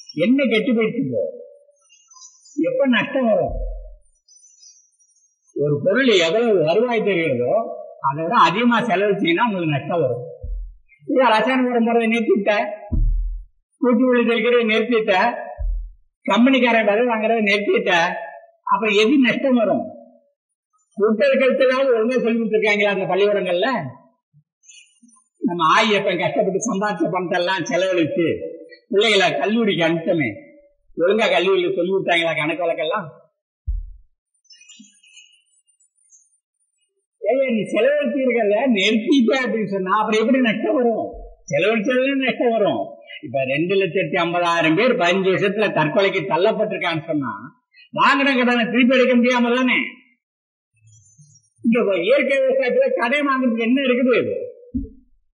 என்ன கெட்டு போயிடுச்சு இப்போ எப்ப நஷ்டம் வரும் ஒரு பொருள் எவ்வளவு வருவாய் தெரிகிறதோ அதை விட அதிகமா செலவழிச்சீங்கன்னா உங்களுக்கு நஷ்டம் வரும் இல்ல ரசாயன உரம் போறதை நிறுத்திட்ட பூச்சி உள்ளி தெளிக்கிறத நிறுத்திட்ட கம்பெனிக்காரன் விலை வாங்குறத நிறுத்திட்ட அப்ப எது நஷ்டம் வரும் புத்தகத்துக்காவது ஒழுங்கா சொல்லி கொடுத்துருக்காங்களா அந்த பள்ளிக்கூடங்கள்ல நம்ம ஆயியப்பன் கஷ்டப்பட்டு சம்பாதிச்ச பணத்தை எல்லாம் செலவழித்து பிள்ளைகளை கல்லூரிக்கு அனுப்பிச்சோமே ஒழுங்கா கல்லூரியில் சொல்லி கொடுத்தாங்களா கணக்கு வழக்கெல்லாம் ஏய் நீ செலவழிச்சு இருக்கிறத நிறுத்திட்ட அப்படின்னு சொன்னா அப்புறம் எப்படி நஷ்டம் வரும் செலவழிச்சதுல நஷ்டம் வரும் இப்ப ரெண்டு லட்சத்தி ஐம்பதாயிரம் பேர் பதினஞ்சு வருஷத்துல தற்கொலைக்கு தள்ளப்பட்டிருக்கான்னு சொன்னா வாங்கின கடனை திருப்பி எடுக்க முடியாம தானே இந்த இயற்கை விவசாயத்துல கடை வாங்குறதுக்கு என்ன இருக்குது